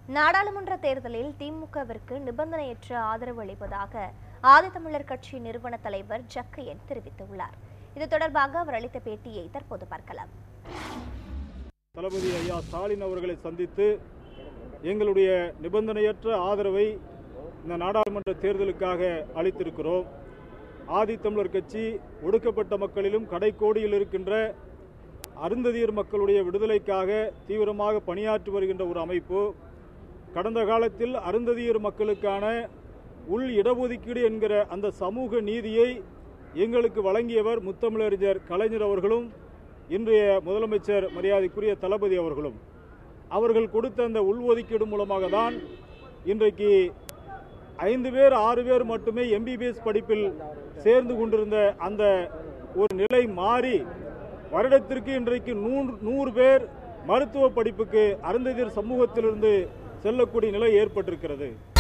நாடாளுமன்ற தேர்தலில் திமுகவிற்கு நிபந்தனையற்ற ஆதரவு அளிப்பதாக ஆதித்தமிழர் கட்சி நிறுவன தலைவர் ஜக்கையன் தெரிவித்துள்ளார் இது தொடர்பாக அவர் அளித்த பேட்டியை தற்போது பார்க்கலாம் தளபதி ஐயா ஸ்டாலின் அவர்களை சந்தித்து எங்களுடைய நிபந்தனையற்ற ஆதரவை இந்த நாடாளுமன்ற தேர்தலுக்காக அளித்திருக்கிறோம் ஆதித்தமிழர் கட்சி ஒடுக்கப்பட்ட மக்களிலும் கடைக்கோடியில் இருக்கின்ற அருந்ததியர் மக்களுடைய விடுதலைக்காக தீவிரமாக பணியாற்றி வருகின்ற ஒரு அமைப்பு கடந்த காலத்தில் அருந்ததியர் மக்களுக்கான உள் இடஒதுக்கீடு என்கிற அந்த சமூக நீதியை எங்களுக்கு வழங்கியவர் முத்தமிழறிஞர் கலைஞர் அவர்களும் இன்றைய முதலமைச்சர் மரியாதைக்குரிய தளபதி அவர்களும் அவர்கள் கொடுத்த அந்த உள்ஒதுக்கீடு மூலமாக தான் இன்றைக்கு ஐந்து பேர் ஆறு பேர் மட்டுமே எம்பிபிஎஸ் படிப்பில் சேர்ந்து கொண்டிருந்த அந்த ஒரு நிலை மாறி வருடத்திற்கு இன்றைக்கு நூறு நூறு பேர் மருத்துவ படிப்புக்கு அருந்ததியர் சமூகத்திலிருந்து செல்லக்கூடிய நிலை ஏற்பட்டிருக்கிறது